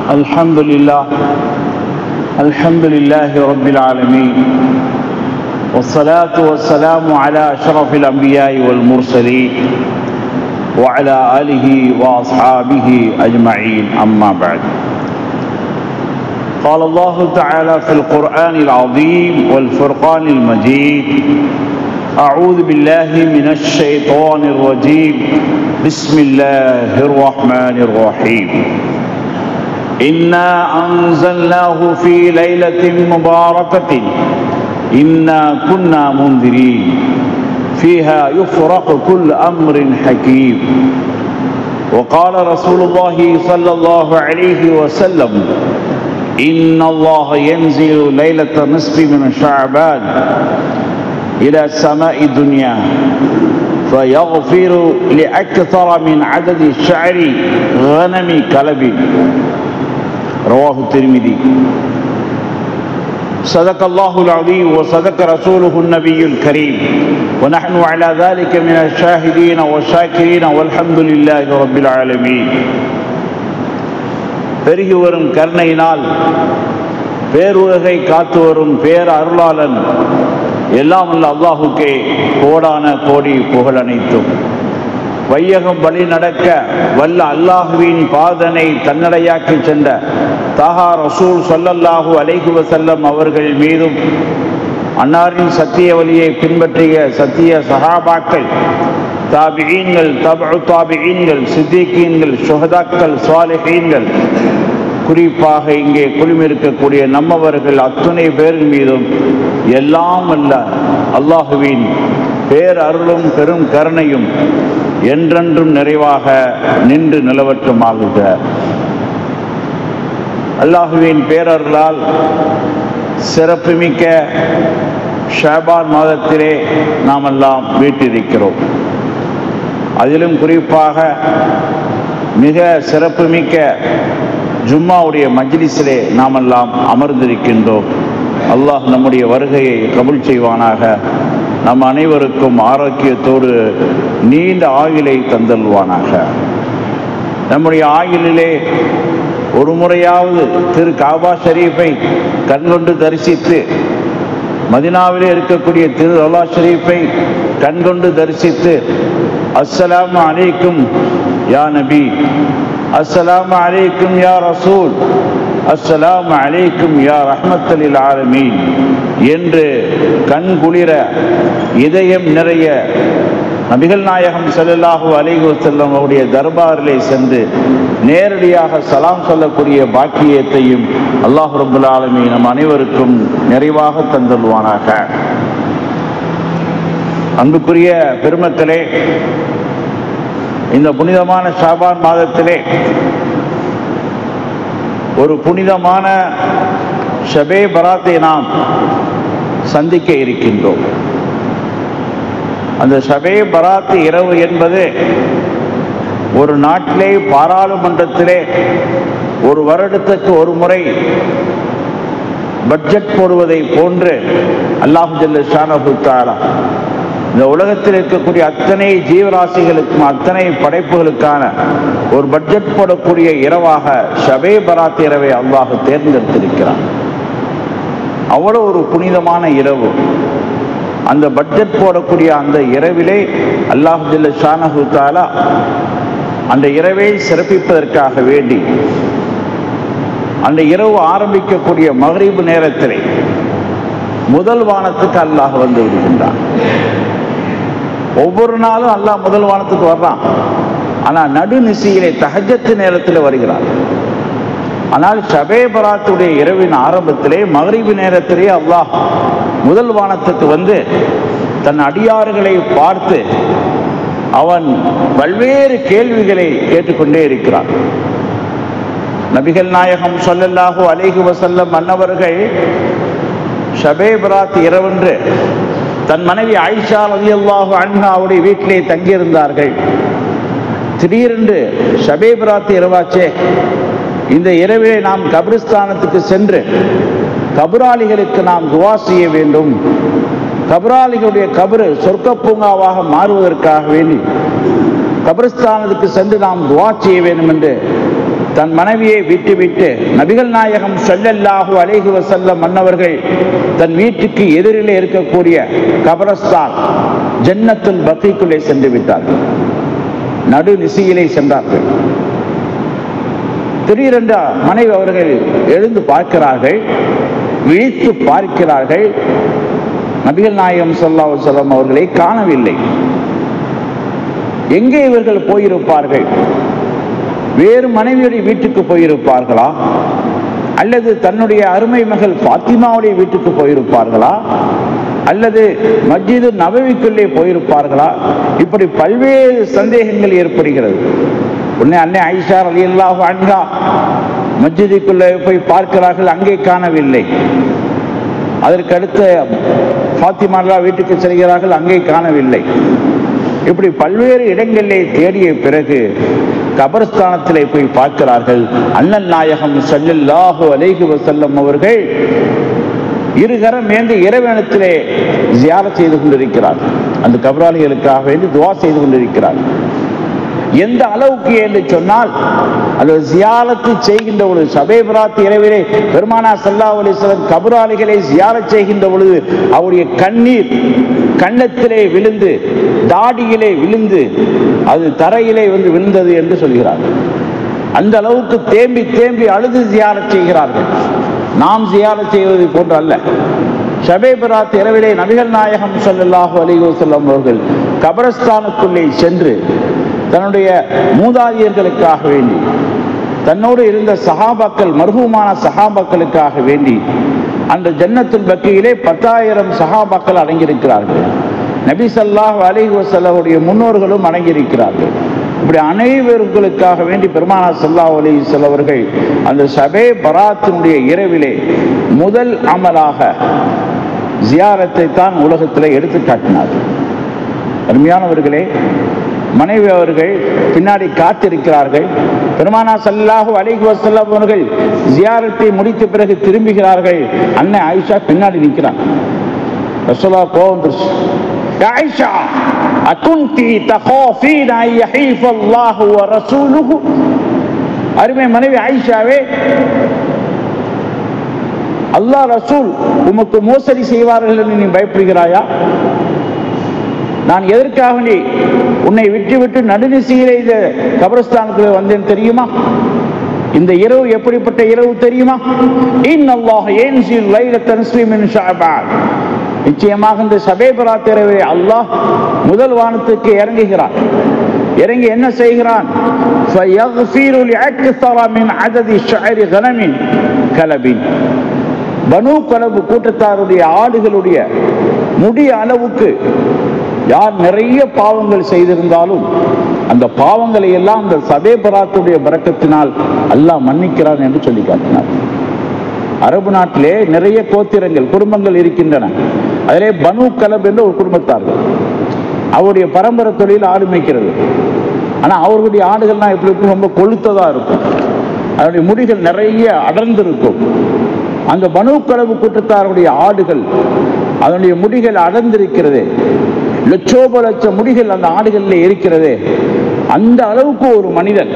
الحمد لله الحمد لله رب العالمين والصلاة والسلام على أشرف الأنبياء والمرسلين وعلى آله وأصحابه أجمعين أما بعد قال الله تعالى في القرآن العظيم والفرقان المجيد أعوذ بالله من الشيطان الرجيم بسم الله الرحمن الرحيم إنا أنزلناه في ليلة مباركة إنا كنا منذرين فيها يفرق كل أمر حكيم وقال رسول الله صلى الله عليه وسلم إن الله ينزل ليلة نصف من شعبان إلى سماء الدنيا فيغفر لأكثر من عدد الشعر غنم كلب رواه الترمذي صدق الله العظيم وصدق رسوله النبي الكريم ونحن على ذلك من الشاهدين والشاكرين والحمد لله رب العالمين பெருகி வரும் கருணையினால் பேருலகை காத்து வரும் பேர் அருளாளன் எல்லாம் அல்ல அல்லாஹுக்கே கோடான கோடி புகழ் அனைத்தும் வையகம் வழி நடக்க வல்ல அல்லாஹுவின் பாதனை தன்னடையாக்கி சென்ற தாஹா ரசூல் சொல்லல்லாஹு அலைஹி வசல்லம் அவர்கள் மீதும் அன்னாரின் சத்திய வழியை பின்பற்றிய சத்திய சஹாபாக்கள் தாபியீன்கள் தபு தாபியீன்கள் சித்திகீன்கள் சுகதாக்கள் சுவாலிஹீன்கள் குறிப்பாக இங்கே குழுமிருக்கக்கூடிய நம்மவர்கள் அத்துணை பேரின் மீதும் எல்லாம் அல்ல அல்லாஹுவின் பேரருளும் பெரும் கருணையும் என்றென்றும் நிறைவாக நின்று நிலவற்றமாகுக அல்லாஹுவின் பேரருளால் சிறப்புமிக்க ஷாபான் மாதத்திலே நாம் எல்லாம் வீட்டிருக்கிறோம் அதிலும் குறிப்பாக மிக சிறப்புமிக்க ஜும்மாவுடைய மஜ்லிஸிலே நாமெல்லாம் அமர்ந்திருக்கின்றோம் அல்லாஹ் நம்முடைய வருகையை கபுல் செய்வானாக நம் அனைவருக்கும் ஆரோக்கியத்தோடு நீண்ட ஆயுளை தந்தல்வானாக நம்முடைய ஆயுளிலே ஒரு முறையாவது திரு காபா ஷரீஃபை கண்கொண்டு தரிசித்து மதினாவிலே இருக்கக்கூடிய திரு அல்லா ஷரீஃபை கண்கொண்டு தரிசித்து அஸ்ஸலாம் அலைக்கும் யா நபி அஸ்ஸலாம் அலைக்கும் யா ரசூல் அஸ்ஸலாம் அலைக்கும் யா ரஹ்மத்தலில் ஆலமீன் என்று கண் குளிர இதயம் நிறைய நபிகள் நாயகம் செல்லாஹு அலிகு செல்லம் அவருடைய தர்பாரிலே சென்று நேரடியாக சலாம் சொல்லக்கூடிய பாக்கியத்தையும் அல்லாஹ் ரபுல் ஆலமி நம் அனைவருக்கும் நிறைவாக தந்துள்வானாக அன்புக்குரிய பெருமக்களே இந்த புனிதமான ஷாபான் மாதத்திலே ஒரு புனிதமான ஷபே பராத்தை நாம் சந்திக்க இருக்கின்றோம் அந்த ஷபே பராத்து இரவு என்பது ஒரு நாட்டிலே பாராளுமன்றத்திலே ஒரு வருடத்துக்கு ஒரு முறை பட்ஜெட் போடுவதை போன்று அல்லாஹு ஜல்ல ஷானஹு தாலா இந்த உலகத்தில் இருக்கக்கூடிய அத்தனை ஜீவராசிகளுக்கும் அத்தனை படைப்புகளுக்கான ஒரு பட்ஜெட் போடக்கூடிய இரவாக ஷபே பராத் இரவை அல்லாஹ் தேர்ந்தெடுத்திருக்கிறான் அவ்வளோ ஒரு புனிதமான இரவு அந்த பட்ஜெட் போடக்கூடிய அந்த இரவிலே அல்லாஹுல்ல ஷானஹு தாலா அந்த இரவை சிறப்பிப்பதற்காக வேண்டி அந்த இரவு ஆரம்பிக்கக்கூடிய மகரீபு நேரத்திலே முதல் வானத்துக்கு அல்லாஹ் வந்து விடுகின்றான் ஒவ்வொரு நாளும் அல்லாஹ் முதல் வானத்துக்கு வர்றான் ஆனால் நடுநிசையிலே தகஜத்து நேரத்தில் வருகிறான் ஆனால் ஷபே பராத்துடைய இரவின் ஆரம்பத்திலே மகரிபு நேரத்திலே அல்லாஹ் முதல் வானத்துக்கு வந்து தன் அடியார்களை பார்த்து அவன் பல்வேறு கேள்விகளை கேட்டுக்கொண்டே இருக்கிறான் நபிகள் நாயகம் சொல்லல்லாஹு அலைஹி வசல்லம் மன்னவர்கள் ஷபே பராத் இரவென்று தன் மனைவி ஆயிஷா அலி அல்லாஹு அன்ஹாவுடைய வீட்டிலே தங்கியிருந்தார்கள் திடீரென்று ஷபே பராத் இரவாச்சே இந்த இரவிலே நாம் கபிரிஸ்தானத்துக்கு சென்று கபராளிகளுக்கு நாம் துவா செய்ய வேண்டும் கபராளிகளுடைய கபரு சொர்க்க பூங்காவாக மாறுவதற்காக வேண்டி கபிரஸ்தானத்துக்கு சென்று நாம் துவா செய்ய வேண்டும் என்று தன் மனைவியை விட்டுவிட்டு நபிகள் நாயகம் ஸல்லல்லாஹு அலைஹி வஸல்லம் மன்னவர்கள் தன் வீட்டுக்கு எதிரிலே இருக்கக்கூடிய கபரஸ்தான் ஜன்னத்துல் பக்கீக்குள்ளே சென்று விட்டார்கள் நடு நிசையிலே சென்றார்கள் திடீரென்ற மனைவி அவர்கள் எழுந்து பார்க்கிறார்கள் விழித்து பார்க்கிறார்கள் நபிகள் நாயகம் ஸல்லல்லாஹு அலைஹி வஸல்லம் அவர்களை காணவில்லை எங்கே இவர்கள் போயிருப்பார்கள் வேறு மனைவியுடைய வீட்டுக்கு போயிருப்பார்களா அல்லது தன்னுடைய அருமை மகள் பாத்திமாவுடைய வீட்டுக்கு போயிருப்பார்களா அல்லது மஸ்ஜிது நபவிக்குள்ளே போயிருப்பார்களா இப்படி பல்வேறு சந்தேகங்கள் ஏற்படுகிறது உடனே அன்னை ஐஷா அலி அல்லாஹு அன்ஹா மஸ்ஜிதுக்குள்ளே போய் பார்க்கிறார்கள் அங்கே காணவில்லை அதற்கு அடுத்த ஃபாத்திமாலா வீட்டுக்கு செல்கிறார்கள் அங்கே காணவில்லை இப்படி பல்வேறு இடங்களிலே தேடிய பிறகு கபர்ஸ்தானத்திலே போய் பார்க்கிறார்கள் அண்ணல் நாயகம் ஸல்லல்லாஹு அலைஹி வஸல்லம் அவர்கள் இருகரம் ஏந்தி இறைவனத்திலே ஜியாரத் செய்து கொண்டிருக்கிறார் அந்த கபராளிகளுக்காக வேண்டி துவா செய்து கொண்டிருக்கிறார் எந்த அளவுக்கு என்று சொன்னால் அது ஜியாரத்து செய்கின்ற பொழுது சபேபராத் இரவிலே பெருமானா சல்லா அலிஸ்வலம் கபராளிகளை ஜியாரத் செய்கின்ற பொழுது அவருடைய கண்ணீர் கன்னத்திலே விழுந்து தாடியிலே விழுந்து அது தரையிலே வந்து விழுந்தது என்று சொல்கிறார் அந்த அளவுக்கு தேம்பி தேம்பி அழுது ஜியாரத் செய்கிறார்கள் நாம் ஜியாரத் செய்வது போன்று அல்ல ஷபேபராத் இரவிலே நபிகள் நாயகம் ஸல்லல்லாஹு அலைஹி வஸல்லம் அவர்கள் கபரஸ்தானுக்குள்ளே சென்று தன்னுடைய மூதாதையர்களுக்காக வேண்டி தன்னோடு இருந்த சஹாபாக்கள் மர்ஹூமான சஹாபாக்களுக்காக வேண்டி அந்த ஜன்னத்துல் பக்கியிலே பத்தாயிரம் சஹாபாக்கள் அடங்கியிருக்கிறார்கள் நபி ஸல்லல்லாஹு அலைஹி வஸல்லமுடைய முன்னோர்களும் அடங்கியிருக்கிறார்கள் இப்படி அனைவர்களுக்காக வேண்டி பெருமானா ஸல்லல்லாஹு அலைஹி வஸல்லம் அவர்கள் அந்த ஷபே பராத்தினுடைய இரவிலே முதல் அமலாக ஜியாரத்தை தான் உலகத்தில் எடுத்து காட்டினார்கள் அருமையானவர்களே மனைவி அவர்கள் பின்னாடி காத்திருக்கிறார்கள் பெருமானா ஸல்லல்லாஹு அலைஹி வஸல்லம் அவர்கள் ஜியாரத்தை முடித்த பிறகு திரும்புகிறார்கள் அண்ணன் ஆயிஷா பின்னாடி நிற்கிறான் ரசூலா கோவம் வந்துருச்சு "யா ஆயிஷா அகுந்தி தகாஃபீன அன் யஹீஃப அல்லாஹு வ ரசூலுஹு அருமை மனைவி ஆயிஷாவே அல்லாஹ் ரசூல் உமக்கு மோசடி செய்வார்கள் என்று நீ பயப்படுகிறாயா நான் எதற்காக நீ உன்னை விட்டு விட்டு நடுநிசையிலே இந்த கபரஸ்தானுக்குள்ள வந்தேன் தெரியுமா இந்த இரவு எப்படிப்பட்ட இரவு தெரியுமா இன்னல்லாஹ் ஏன்சில் லைலத்தன் ஸ்ரீமின் ஷஅபான் நிச்சயமாக இந்த சபேபராத் இரவை அல்லாஹ் முதல் வானத்துக்கு இறங்குகிறான் இறங்கி என்ன செய்கிறான் فَيَغْفِرُ لِأَكْثَرَ مِنْ عَدَدِ شَعْرِ غَنَمٍ كَلَبٍ பனு கலபு கூட்டத்தாருடைய ஆடுகளுடைய முடிய அளவுக்கு யார் நிறைய பாவங்கள் செய்திருந்தாலும் அந்த பாவங்களை எல்லாம் அந்த சபேபராத்துடைய பறக்கத்தினால் அல்லாஹ் மன்னிக்கிறான் என்று சொல்லி காட்டினார் அரபு நாட்டிலே நிறைய கோத்திரங்கள் குடும்பங்கள் இருக்கின்றன அதிலே பனு கலப் என்று ஒரு குடும்பத்தார்கள் அவருடைய பரம்பரை தொழில் ஆடு மேய்க்கிறது ஆனா அவர்களுடைய ஆடுகள்லாம் எப்படி இருக்கும் ரொம்ப கொழுத்ததா இருக்கும் அதனுடைய முடிகள் நிறைய அடர்ந்திருக்கும் அந்த பனு கலவு கூட்டத்தாருடைய ஆடுகள் அதனுடைய முடிகள் அடர்ந்திருக்கிறது லட்சோப லட்சம் முடிகள் அந்த ஆடுகளில் இருக்கிறது அந்த அளவுக்கு ஒரு மனிதன்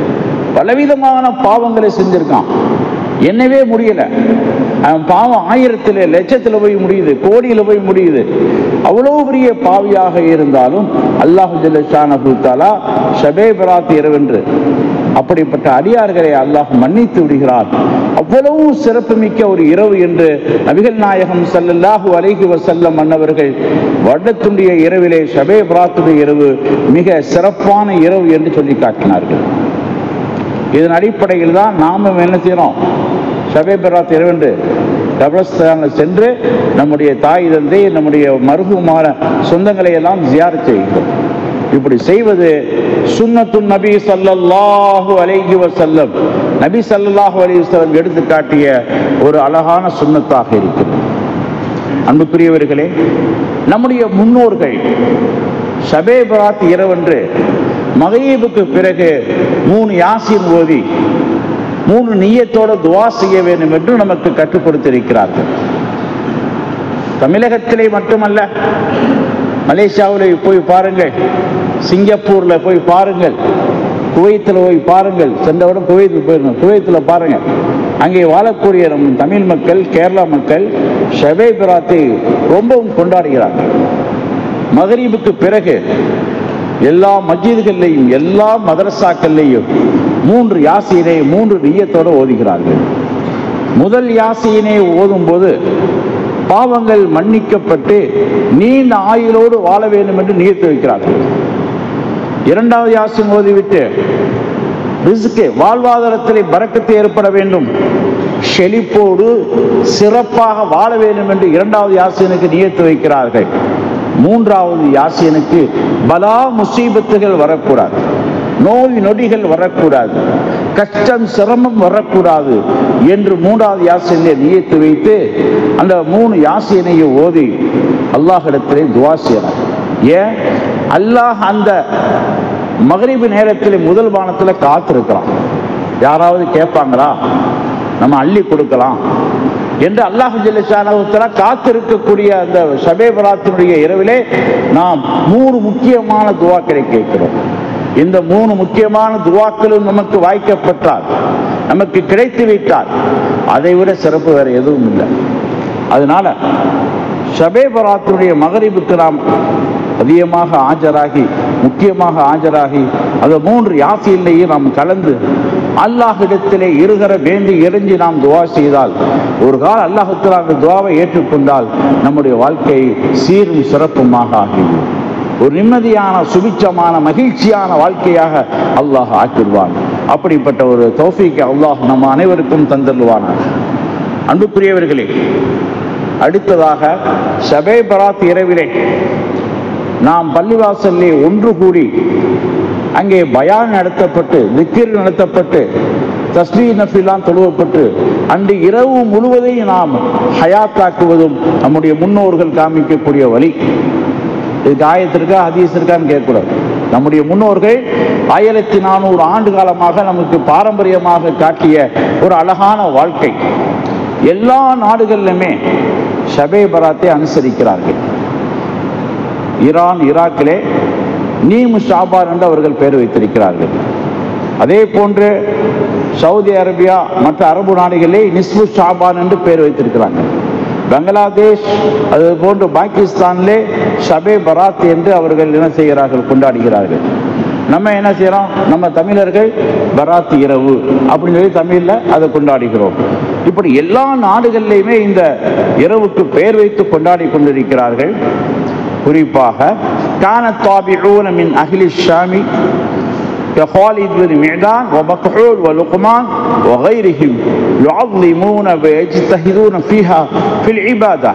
பலவிதமான பாவங்களை செஞ்சிருக்கான் என்னவே முடியல அவன் பாவம் ஆயிரத்துல லட்சத்துல போய் முடியுது கோடியில போய் முடியுது அவ்வளவு பெரிய பாவியாக இருந்தாலும் அல்லாஹு ஜல்லஷானஹு தஆலா ஷபே பராத் இரவென்று அப்படிப்பட்ட அடியார்களை அல்லாஹ் மன்னித்து விடுகிறார் அவ்வளவு சிறப்புமிக்க ஒரு இரவு என்று நபிகள் நாயகம் ஸல்லல்லாஹு அலைஹி வஸல்லம் மன்னவர்கள் வருடத்துடைய இரவிலே ஷபே பராத்துடைய இரவு மிக சிறப்பான இரவு என்று சொல்லி காட்டினார்கள் இதன் அடிப்படையில் தான் நாமும் என்ன செய்யறோம் ஷபே பராத் இரவென்று கபரஸ்தானில் சென்று நம்முடைய தாய் தந்தை நம்முடைய மருகுமான சொந்தங்களை எல்லாம் ஜியாரத் செய்கிறோம் இப்படி செய்வது சுன்னத்து நபி ஸல்லல்லாஹு அலைஹி வஸல்லம் நபி ஸல்லல்லாஹு அலைஹி வஸல்லம் எடுத்து காட்டிய ஒரு அழகான சுன்னத்தாக இருக்கிறது அன்புக்குரியவர்களே நம்முடைய முன்னோர்கள் ஷபே பராத் இரவன்று மகரீபுக்கு பிறகு மூணு யாசின் ஓதி மூணு நியத்தோட துவா செய்ய வேண்டும் என்று நமக்கு கற்றுக் கொடுத்திருக்கிறார்கள் தமிழகத்திலே மட்டுமல்ல மலேசியாவில் போய் பாருங்கள் சிங்கப்பூர்ல போய் பாருங்கள் குவைத்தில் போய் பாருங்கள் சென்றவுடன் குவைத்துக்கு போயிருந்தோம் குவைத்தில் பாருங்க அங்கே வாழக்கூடிய நம் தமிழ் மக்கள் கேரளா மக்கள் ஷபே பிராத்தை ரொம்பவும் கொண்டாடுகிறார்கள் மகரீபுக்கு பிறகு எல்லா மஸ்ஜிதுகள்லையும் எல்லா மதரசாக்கள்லையும் மூன்று யாசீனை மூன்று நியத்தோடு ஓதுகிறார்கள் முதல் யாசீனை ஓதும்போது பாவங்கள் மன்னிக்கப்பட்டு நீண்ட ஆயுளோடு வாழ வேண்டும் என்று நியத்து வைக்கிறார்கள் இரண்டாவது யாசின் ஓதிவிட்டு ரிஸ்க்கு வாழ்வாதாரத்திலே பறக்கத்து ஏற்பட வேண்டும் செழிப்போடு சிறப்பாக வாழ வேண்டும் என்று இரண்டாவது யாசினுக்கு நியத்து வைக்கிறார்கள் மூன்றாவது யாசினுக்கு பலா முசீபத்துகள் வரக்கூடாது நோய் நொடிகள் வரக்கூடாது கஷ்டம் சிரமம் வரக்கூடாது என்று மூன்றாவது யாசினை நியத்து வைத்து அந்த மூணு யாசினையும் ஓதி அல்லாஹிடத்திலே துவா செய்யறார் ஏன் அல்லாஹ் அந்த மகரிபு நேரத்தில் முதல் வானத்தில் காத்திருக்கிறான் யாராவது கேட்பாங்களா நம்ம அள்ளி கொடுக்கலாம் என்று அல்லாஹு ஜல்லிஷானவத்தில் காத்திருக்கக்கூடிய அந்த சபேபராத்தினுடைய இரவிலே நாம் மூணு முக்கியமான துவாக்களை கேட்கிறோம் இந்த மூணு முக்கியமான துவாக்களும் நமக்கு வாய்க்கப்பட்டால் நமக்கு கிடைத்து விட்டால் அதை விட சிறப்பு வேற எதுவும் இல்லை அதனால ஷபேபராத்தினுடைய மகரிபுக்கு நாம் அதிகமாக ஆஜராகி முக்கியமாக ஆஜராகி அந்த மூன்று யாசியிலேயே நாம் கலந்து அல்லாஹிடத்திலே இருகர வேண்டி எரிஞ்சு நாம் துவா செய்தால் ஒரு கால அல்லாஹத்தில் அந்த துவாவை ஏற்றுக்கொண்டால் நம்முடைய வாழ்க்கை சீரும் சிறப்புமாக ஆகிவிடும் ஒரு நிம்மதியான சுபிச்சமான மகிழ்ச்சியான வாழ்க்கையாக அல்லாஹ் ஆக்கிடுவான் அப்படிப்பட்ட ஒரு தௌஃபீக்கு அல்லாஹ் நம்ம அனைவருக்கும் தந்தருவானாக அன்புக்குரியவர்களே அடுத்ததாக ஷபே பராத் இரவிலே நாம் பள்ளிவாசல்லே ஒன்று கூடி அங்கே பயான் நடத்தப்பட்டு திக்கிர் நடத்தப்பட்டு தஸ்மீ நஃபிலாம் தொழுவப்பட்டு அன்று இரவு முழுவதையும் நாம் ஹயாத்தாக்குவதும் நம்முடைய முன்னோர்கள் காமிக்கக்கூடிய வழி இதுக்கு ஆயத்து இருக்கா ஹதீஸ் இருக்கான்னு கேட்கக்கூடாது நம்முடைய முன்னோர்கள் ஆயிரத்தி நானூறு ஆண்டு காலமாக நமக்கு பாரம்பரியமாக காட்டிய ஒரு அழகான வாழ்க்கை எல்லா நாடுகளிலுமே ஷபே பராத்தை அனுசரிக்கிறார்கள் ஈரான் ஈராக்கிலே நீமு ஷாபான் என்று அவர்கள் பெயர் வைத்திருக்கிறார்கள் அதே போன்று சவுதி அரேபியா மற்ற அரபு நாடுகளிலே நிஸ்பு ஷாபான் என்று பெயர் வைத்திருக்கிறாங்க பங்களாதேஷ் அது போன்று பாகிஸ்தானிலே ஷபே பராத் என்று அவர்கள் என்ன செய்கிறார்கள் கொண்டாடுகிறார்கள் நம்ம என்ன செய்கிறோம் நம்ம தமிழர்கள் பராத் இரவு அப்படின்னு சொல்லி தமிழில் அதை கொண்டாடுகிறோம் இப்படி எல்லா நாடுகள்லையுமே இந்த இரவுக்கு பெயர் வைத்து கொண்டாடி கொண்டிருக்கிறார்கள் குறிப்பாக கான தாபிஊன மின் அஹ்லி ஷாமி كخالد بن معدان ومكحول ولقمان وغيرهم يعظمون ويجتهدون فيها في العبادة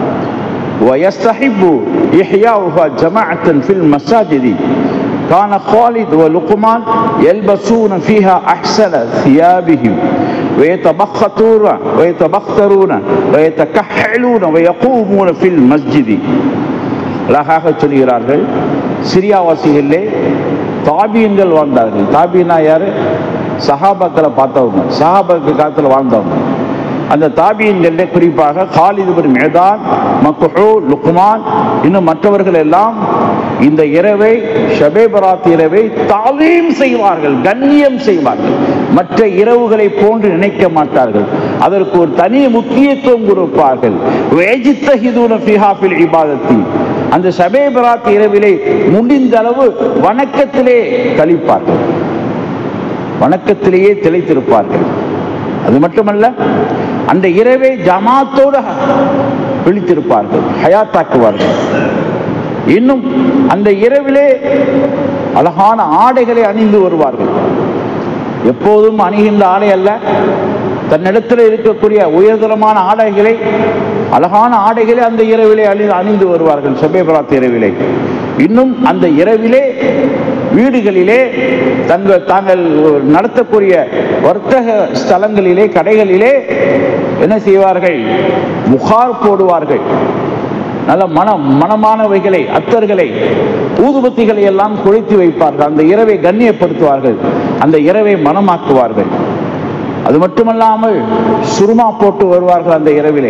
ويستحب إحياؤها جماعة في المساجد كان خالد ولقمان يلبسون فيها أحسن ثيابهم ويتبخترون ويتبخترون ويتكحلون ويقومون في المسجد அழகாக சொல்கிறார்கள் சிரியாவாசிகளிலே தாபியன்கள் வாழ்ந்தார்கள் தாபியனா யாரு சஹாபாக்களை பார்த்தவங்க சஹாபாக்கு காலத்தில் வாழ்ந்தவங்க அந்த தாபியன்களிலே குறிப்பாக காலிது பின் மேதான் மக்குஹூ லுக்மான் இன்னும் மற்றவர்கள் எல்லாம் இந்த இரவை ஷபே பராத் இரவை தாலீம் செய்வார்கள் கண்ணியம் செய்வார்கள் மற்ற இரவுகளை போன்று நினைக்க மாட்டார்கள் அதற்கு ஒரு தனி முக்கியத்துவம் கொடுப்பார்கள் வேஜித்தஹிதூன ஃபிஹா ஃபில் இபாதத்தி அந்த ஷபே பராத் இரவிலே முடிந்த அளவு வணக்கத்திலே கழிப்பார்கள் வணக்கத்திலேயே திளைத்திருப்பார்கள் அது மட்டுமல்ல அந்த இரவை ஜமாத்தோடு விழித்திருப்பார்கள் ஹயாத்தாக்குவார்கள் இன்னும் அந்த இரவிலே அழகான ஆடைகளை அணிந்து வருவார்கள் எப்போதும் அணிகின்ற ஆடை அல்ல தன்னிடத்தில் இருக்கக்கூடிய உயர்தரமான ஆடைகளை அழகான ஆடைகளை அந்த இரவிலே அணி அணிந்து வருவார்கள் செப்பேபராத் இரவிலே இன்னும் அந்த இரவிலே வீடுகளிலே தங்கள் தாங்கள் நடத்தக்கூடிய வர்த்தக ஸ்தலங்களிலே கடைகளிலே என்ன செய்வார்கள் புகார் போடுவார்கள் நல்ல மன மனமானவைகளை அத்தர்களை ஊதுபத்திகளை எல்லாம் கொளுத்தி வைப்பார்கள் அந்த இரவை கண்ணியப்படுத்துவார்கள் அந்த இரவை மனமாக்குவார்கள் அது மட்டுமல்லாமல் சுருமா போட்டு வருவார்கள் அந்த இரவிலே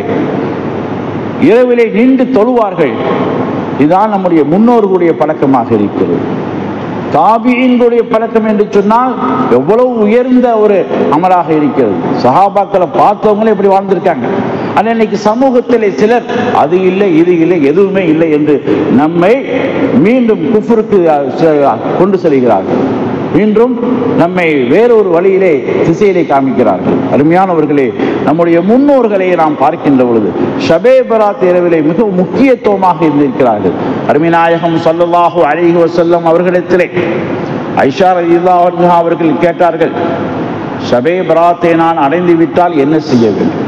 இரவிலே நின்று தொழுவார்கள் இதுதான் நம்முடைய முன்னோர்களுடைய பழக்கமாக இருக்கிறது தாபியின்களுடைய பழக்கம் என்று சொன்னால் எவ்வளவு உயர்ந்த ஒரு அமலாக இருக்கிறது சஹாபாக்களை பார்த்தவங்களே இப்படி வாழ்ந்திருக்காங்க ஆனால் இன்னைக்கு சமூகத்திலே சிலர் அது இல்லை இது இல்லை எதுவுமே இல்லை என்று நம்மை மீண்டும் குஃபருக்கு அஹ், செ- கொண்டு செல்கிறார்கள் மீண்டும் நம்மை வேறொரு வழியிலே திசையிலே காமிக்கிறார்கள் அருமையானவர்களே நம்முடைய முன்னோர்களை நாம் பார்க்கின்ற பொழுது ஷபே பராத் இரவிலே மிக முக்கியத்துவமாக இருந்திருக்கிறார்கள் அருமைநாயகம் ஸல்லல்லாஹு அலைஹி வஸல்லம் அவர்களிடத்திலே ஐஷா ரலியல்லாஹு அன்ஹா அவர்கள் கேட்டார்கள் ஷபே பராத்தை நான் அடைந்து விட்டால் என்ன செய்ய வேண்டும்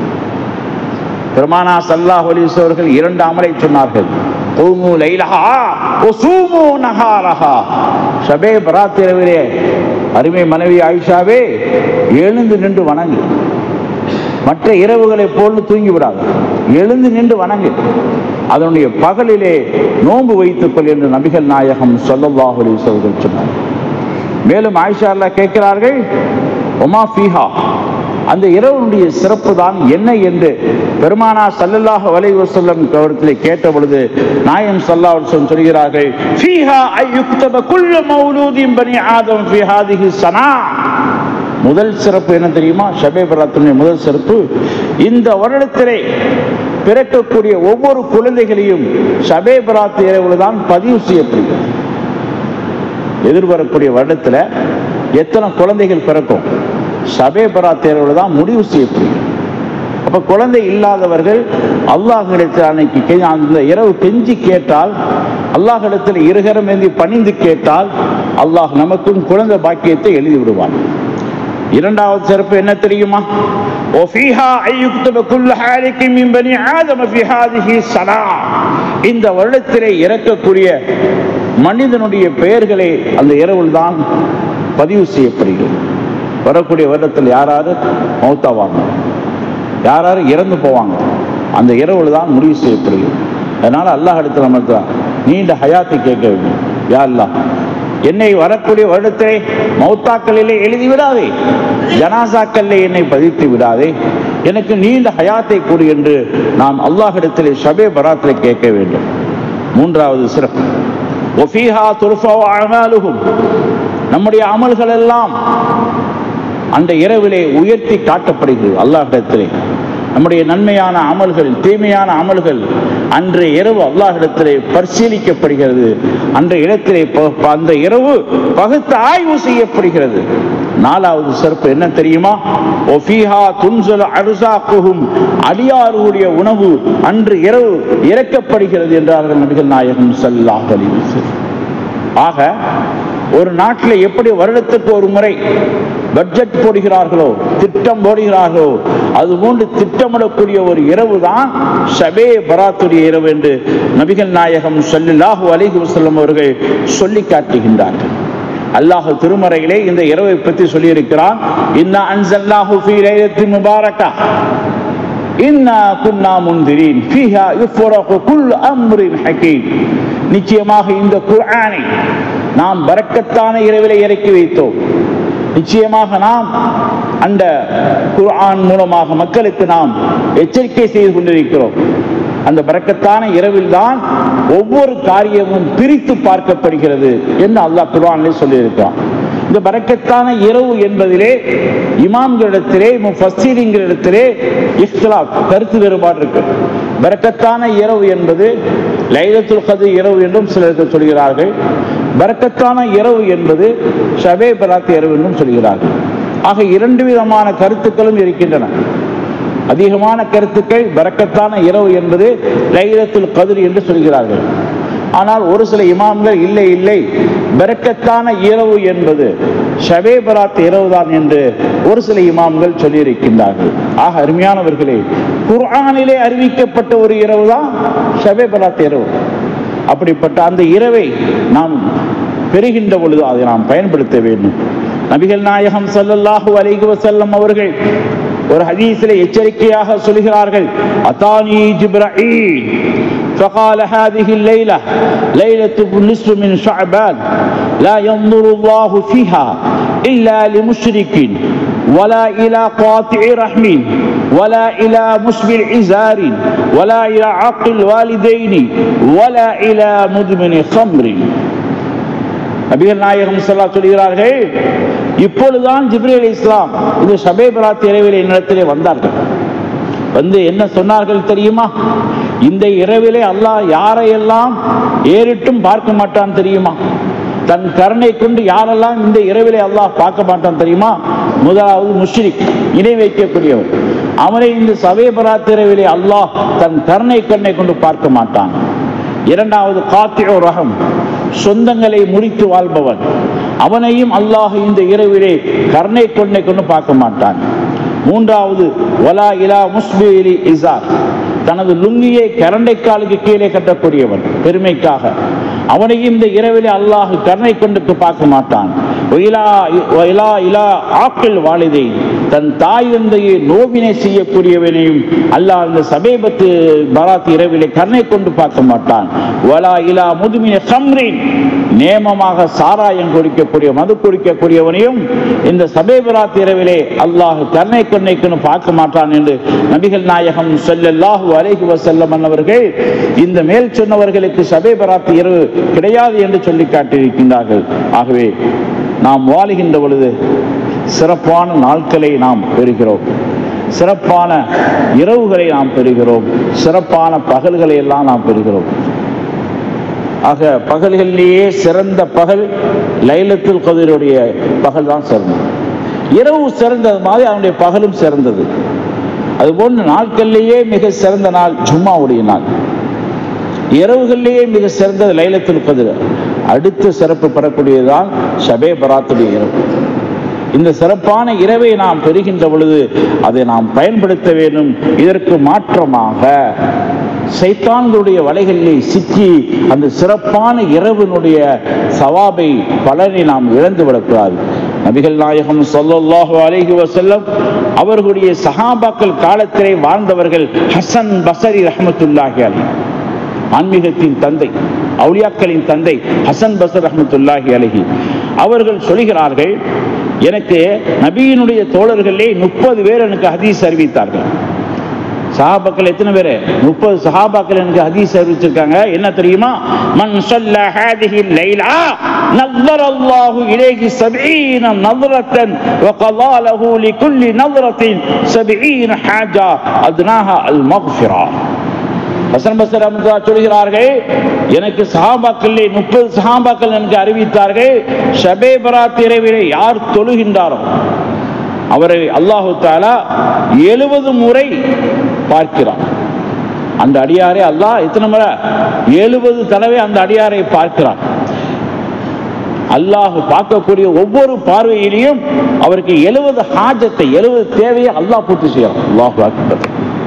பெருமானா சல்லாஹ் அலிஸ் அவர்கள் இரண்டு அமலை சொன்னார்கள் "கூமு லைலஹா வசூமு நஹாரஹா." ஷபே பராத் இரவிலே அருமை மனைவி ஆயிஷாவே எழுந்து நின்று வணங்கு மற்ற இரவுகளை போல் தூங்கி விடாது எழுந்து நின்று வணங்கு அதனுடைய பகலிலே நோன்பு வைத்துக் கொள் என்று நபிகள் நாயகம் ஸல்லல்லாஹு அலைஹி வஸல்லம் சொன்னார் மேலும் ஆயிஷா அல்லாஹ் கேட்கிறார்கள் ஒமா ஃபீஹா அந்த இரவனுடைய சிறப்பு தான் என்ன என்று பெருமானா ஸல்லல்லாஹு அலைஹி வஸல்லம் கவரத்திலே கேட்ட பொழுது நாயம் ஸல்லல்லாஹு அலைஹி வஸல்லம் சொல்கிறார்கள் ஃபீஹா ஐயுக்தப குல்லு மௌலூதின் பனி ஆதம் ஃபீ ஹாதிஹி ஸனா முதல் சிறப்பு என்ன தெரியுமா ஷபே பராத்தினுடைய முதல் சிறப்பு இந்த வருடத்திலே பிறக்கக்கூடிய ஒவ்வொரு குழந்தைகளையும் ஷபே பராத் இரவில் தான் பதிவு செய்யப்படுகிறது எதிர்வரக்கூடிய வருடத்துல எத்தனை குழந்தைகள் பிறக்கும் ஷபே பராத் இரவில் தான் முடிவு செய்யப்படுகிறது அப்ப குழந்தை இல்லாதவர்கள் அல்லாஹிடத்தில் அன்னைக்கு கெ- அந்த இரவு கெஞ்சி கேட்டால் அல்லாஹிடத்தில் இருகரம் ஏந்தி பணிந்து கேட்டால் அல்லாஹ் நமக்கும் குழந்தை பாக்கியத்தை எழுதி விடுவான் இரண்டாவது சிறப்பு என்ன தெரியுமா وفيها أن يكتب كل حالك من بني آدم في هذه السنة இந்த வருடத்திலே இறக்கக்கூடிய மனிதனுடைய பெயர்களை அந்த இரவில் தான் பதிவு செய்யப்படுகிறது வரக்கூடிய வருடத்தில் யாராரு மௌத்தாவாங்க யாராரு இறந்து போவாங்க அந்த இரவில் தான் முடிவு செய்யப்படுகிறது அதனால அல்லாஹ் இடத்துல நம்ம நீண்ட ஹயாத்தை கேட்க வேண்டும் யா அல்லாஹ் என்னை வரக்கூடிய வருடத்தை மௌத்தாக்களிலே எழுதி விடாதே ஜனாசாக்களிலே என்னை பதித்து விடாதே எனக்கு நீண்ட ஹயாத்தை கூறு என்று நாம் அல்லாஹிடத்திலே ஷபே பராத்திலே கேட்க வேண்டும் மூன்றாவது சிறப்பு ஒஃபீஹா துர்ஃபா அமாலுஹும் நம்முடைய அமல்கள் எல்லாம் அந்த இரவிலே உயர்த்தி காட்டப்படுகிறது அல்லாஹிடத்திலே நம்முடைய நன்மையான அமல்கள் தீமையான அமல்கள் அன்றைய இரவு அல்லாஹிடத்திலே பரிசீலிக்கப்படுகிறது அன்றைய இடத்திலே ப- ப- அந்த இரவு பகுத்து ஆய்வு செய்யப்படுகிறது நாலாவது சிறப்பு என்ன தெரியுமா ஒஃபீஹா துன்சல் அருசாக்குகும் அடியாருடைய உணவு அன்று இரவு இறக்கப்படுகிறது என்றார்கள் நபிகள் நாயகம் ஸல்லல்லாஹு அலைஹி வஸல்லம் ஆக ஒரு நாட்டில் எப்படி வருடத்துக்கு ஒரு முறை பட்ஜெட் போடுகிறார்களோ திட்டம் போடுகிறார்களோ அதுபோன்று திட்டமிடக்கூடிய ஒரு இரவு தான் ஷபே பராத்துடைய இரவு என்று நபிகள் நாயகம் ஸல்லல்லாஹு அலைஹி வஸல்லம் அவர்கள் சொல்லி காட்டுகின்றார்கள் அல்லாஹ் திருமறையிலே இந்த இரவை பற்றி சொல்லியிருக்கிறான் இன்னா அன்சல்லாஹு ஃபீ லைலத்தின் முபாரக்கா இன்னா குன்னா முந்திரீன் ஃபீஹா யுஃபரகு குல் அம்ரின் ஹகீம் நிச்சயமாக இந்த குர்ஆனை நாம் பரக்கத்தான இரவிலே இறக்கி வைத்தோம் நிச்சயமாக நாம் அந்த குர்ஆன் மூலமாக மக்களுக்கு நாம் எச்சரிக்கை செய்து கொண்டிருக்கிறோம் அந்த பரக்கத்தான இரவில் தான் ஒவ்வொரு காரியமும் பிரித்து பார்க்கப்படுகிறது என்று அல்லாஹ் குர்ஆனிலே சொல்லியிருக்கிறான் இந்த பரக்கத்தான இரவு என்பதிலே இமாம்களிடத்திலே முஃபஸ்ஸீரிங்களிடத்திலே இஃப்திலாப் கருத்து வேறுபாடு இருக்கு பரக்கத்தான இரவு என்பது லைலத்துல் கத்ர் இரவு என்றும் சிலர்கள் சொல்கிறார்கள் பரக்கத்தான இரவு என்பது ஷபே பராத் இரவு என்றும் சொல்கிறார்கள் ஆக இரண்டு விதமான கருத்துக்களும் இருக்கின்றன அதிகமான கருத்துக்கள் பரக்கத்தான இரவு என்பது லைலத்துல் கதிர் என்று சொல்கிறார்கள் ஆனால் ஒரு சில இமாம்கள் இல்லை இல்லை பரக்கத்தான இரவு என்பது ஷபே பராத் இரவுதான் என்று ஒரு சில இமாம்கள் சொல்லியிருக்கின்றார்கள் ஆக அருமையானவர்களே குர்ஆனிலே அறிவிக்கப்பட்ட ஒரு இரவு தான் ஷபே பராத் இரவு அப்படிப்பட்ட அந்த இரவை நாம் பெறுகின்ற பொழுது அதை நாம் பயன்படுத்த வேண்டும் நபிகள் நாயகம் ஸல்லல்லாஹு அலைஹி வஸல்லம் அவர்கள் ஒரு ஹதீஸிலே எச்சரிக்கையாக சொல்கிறார்கள் அத்தானி ஜிப்ரஈல் فقال هذه الليلة ليلة النصف من شعبان لا ينظر الله فيها إلا لمشرك ولا إلى قاطع رحم ولا إلى مسبل عزار ولا إلى عق الوالدين ولا إلى مدمن خمر நபிகள் நாயகம் சொல்லா சொல்கிறார்கள் இப்பொழுதுதான் ஜிப்ரீல் இஸ்லாம் இந்த ஷபே பராத் இரவில் என்னிடத்திலே வந்தார்கள் வந்து என்ன சொன்னார்கள் தெரியுமா இந்த இரவிலே அல்லாஹ் யாரையெல்லாம் ஏறிட்டும் பார்க்க மாட்டான் தெரியுமா தன் கருணை கொண்டு யாரெல்லாம் இந்த இரவிலே அல்லாஹ் பார்க்க மாட்டான் தெரியுமா முதலாவது முஷ்ரிக் இணை வைக்கக்கூடியவன் அவனை இந்த சபை பராத் இரவிலே அல்லாஹ் தன் கருணை கண்ணை கொண்டு பார்க்க மாட்டான் இரண்டாவது காத்தியோ ரகம் சொந்தங்களை முறித்து வாழ்பவன் அவனையும் அல்லாஹ் இந்த இரவிலே கருணை கொண்டை கொண்டு பார்க்க மாட்டான் மூன்றாவது ஒலா இலா முஸ்பிலி இசார் தனது லுங்கியை கரண்டைக்காலுக்கு கீழே கட்டக்கூடியவன் பெருமைக்காக அவனையும் இந்த இரவிலே அல்லாஹ் கருணை கொண்டு பார்க்க மாட்டான் ஒயிலா ஒயிலா இலா ஆக்கள் வாலிதை தன் தாய் தந்தையை நோவினை செய்யக்கூடியவனையும் அல்லாஹ் இந்த சபேபத்து பராத் இரவிலே கருணை கொண்டு பார்க்க மாட்டான் ஒலா இலா முதுமின சம்ரின் நேமமாக சாராயம் குடிக்கக்கூடிய மது குடிக்கக்கூடியவனையும் இந்த சபேபராத் இரவிலே அல்லாஹ் கருணை கொன்னைக்குன்னு பார்க்க மாட்டான் என்று நபிகள் நாயகம் ஸல்லல்லாஹு அலைஹி வஸல்லம் அவர்கள் இந்த மேல் சொன்னவர்களுக்கு சபேபராத் இரவு கிடையாது என்று சொல்லி காட்டியிருக்கின்றார்கள் ஆகவே நாம் வாழுகின்ற பொழுது சிறப்பான நாட்களை நாம் பெறுகிறோம் சிறப்பான இரவுகளை நாம் பெறுகிறோம் சிறப்பான பகல்களை எல்லாம் நாம் பெறுகிறோம் ஆக பகல்களிலேயே சிறந்த பகல் லைலத்துல் கதிருடைய பகல் தான் சிறந்தது இரவு சிறந்தது மாதிரி அவனுடைய பகலும் சிறந்தது அதுபோன்று நாட்களிலேயே மிக சிறந்த நாள் ஜும்மாவுடைய நாள் இரவுகளிலேயே மிக சிறந்தது லைலத்துல் கதிர் அடுத்த சிறப்பு பெறக்கூடியதுதான் ஷபே பராத்துடைய இரவு இந்த சிறப்பான இரவை நாம் பெறுகின்ற பொழுது அதை நாம் பயன்படுத்த வேண்டும் இதற்கு மாற்றமாக சைத்தான்களுடைய வலைகளிலே சிக்கி அந்த சிறப்பான இரவினுடைய சவாபை பலனை நாம் இழந்து விடக்கூடாது நபிகள் நாயகம் ஸல்லல்லாஹு அலைஹி வஸல்லம் அவர்களுடைய சஹாபாக்கள் காலத்திலே வாழ்ந்தவர்கள் ஹசன் பசரி ரஹ்மத்துல்லாஹி அலைஹி ஆன்மீகத்தின் தந்தை அவுலியாக்களின் தந்தை ஹசன் பசர் ரஹ்மத்துல்லாஹி அலைஹி அவர்கள் சொல்கிறார்கள் எனக்கு நபியினுடைய தோழர்களே முப்பது பேர் எனக்கு ஹதீஸ் அறிவித்தார்கள் சஹாபாக்கள் எத்தனை பேர் முப்பது சஹாபாக்கள் எனக்கு ஹதீஸ் அறிவிச்சிருக்காங்க என்ன தெரியுமா மன் சொல்ல ஹாதிஹி லைலா நظر الله إليه سبعين نظرة وقضى له لكل نظرة سبعين حاجة أدناها المغفرة ஹசன் பசர் அஹமதுல்லா சொல்கிறார்கள் எனக்கு சஹாபாக்களே முப்பது சஹாபாக்கள் எனக்கு அறிவித்தார்கள் ஷபே பராத் இரவிலே யார் தொழுகின்றாரோ அவரை அல்லாஹு தாலா எழுபது முறை பார்க்கிறான் அந்த அடியாரை அல்லாஹ் எத்தனை முறை எழுபது தடவை அந்த அடியாரை பார்க்கிறான் அல்லாஹ் பார்க்கக்கூடிய ஒவ்வொரு பார்வையிலையும் அவருக்கு எழுபது ஹாஜத்தை எழுபது தேவையை அல்லாஹ் பூர்த்தி செய்யறான் அல்லாஹ் அக்பர்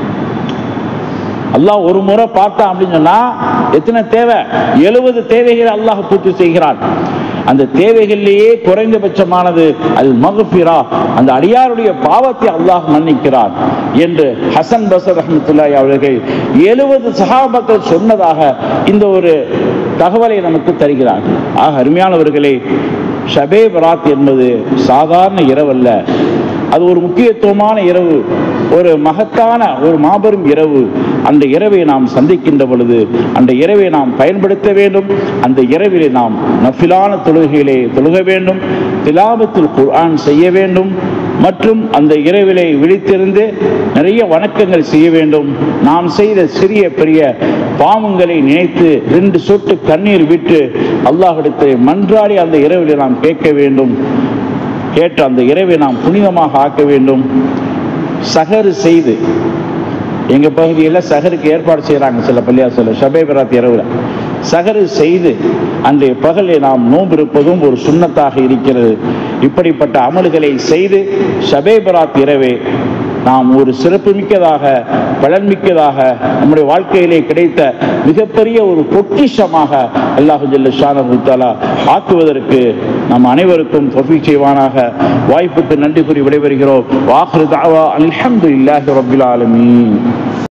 அல்லாஹ் ஒரு முறை பார்த்தான் அப்படின்னு சொன்னா எத்தனை தேவை எழுபது தேவைகளை அல்லாஹ் பூர்த்தி செய்கிறான் அந்த தேவைகளிலேயே குறைந்தபட்சமானது அல் மகபிரா அந்த அடியாருடைய பாவத்தை அல்லாஹ் மன்னிக்கிறான் என்று ஹசன் பசர் ரஹமத்துல்லாஹி அவர்கள் எழுபது சஹாபாக்கள் சொன்னதாக இந்த ஒரு தகவலை நமக்கு தருகிறார்கள் ஆக அருமையானவர்களே ஷபே பராத் என்பது சாதாரண இரவல்ல அது ஒரு முக்கியத்துவமான இரவு ஒரு மகத்தான ஒரு மாபெரும் இரவு அந்த இரவை நாம் சந்திக்கின்ற பொழுது அந்த இரவை நாம் பயன்படுத்த வேண்டும் அந்த இரவிலே நாம் நஃபிலான தொழுகையிலே தொழுக வேண்டும் திலாபத்தில் குர்ஆன் செய்ய வேண்டும் மற்றும் அந்த இரவிலே விழித்திருந்து நிறைய வணக்கங்கள் செய்ய வேண்டும் நாம் செய்த சிறிய பெரிய பாவங்களை நினைத்து ரெண்டு சொட்டு கண்ணீர் விட்டு அல்லாஹிடத்தை மன்றாடி அந்த இரவிலே நாம் கேட்க வேண்டும் கேட்டு அந்த இரவை நாம் புனிதமாக ஆக்க வேண்டும் சகரு செய்து எங்க பகுதியில் சகருக்கு ஏற்பாடு செய்கிறாங்க சில பள்ளியாசல ஷபே பராத் இரவுல சகரு செய்து அன்றைய பகலை நாம் நோன்பு இருப்பதும் ஒரு சுண்ணத்தாக இருக்கிறது இப்படிப்பட்ட அமல்களை செய்து ஷபே பராத் இரவே நாம் ஒரு சிறப்புமிக்கதாக பலன்மிக்கதாக நம்முடைய வாழ்க்கையிலே கிடைத்த மிகப்பெரிய ஒரு பொக்கிஷமாக அல்லாஹு ஜல்ல ஷானஹு தஆலா ஆக்குவதற்கு நம் அனைவருக்கும் தௌஃபீக் செய்வானாக வாய்ப்புக்கு நன்றி கூறி விடைபெறுகிறோம் வாஹிரு தாவா அல்ஹம்துலில்லாஹி ரப்பில் ஆலமீன்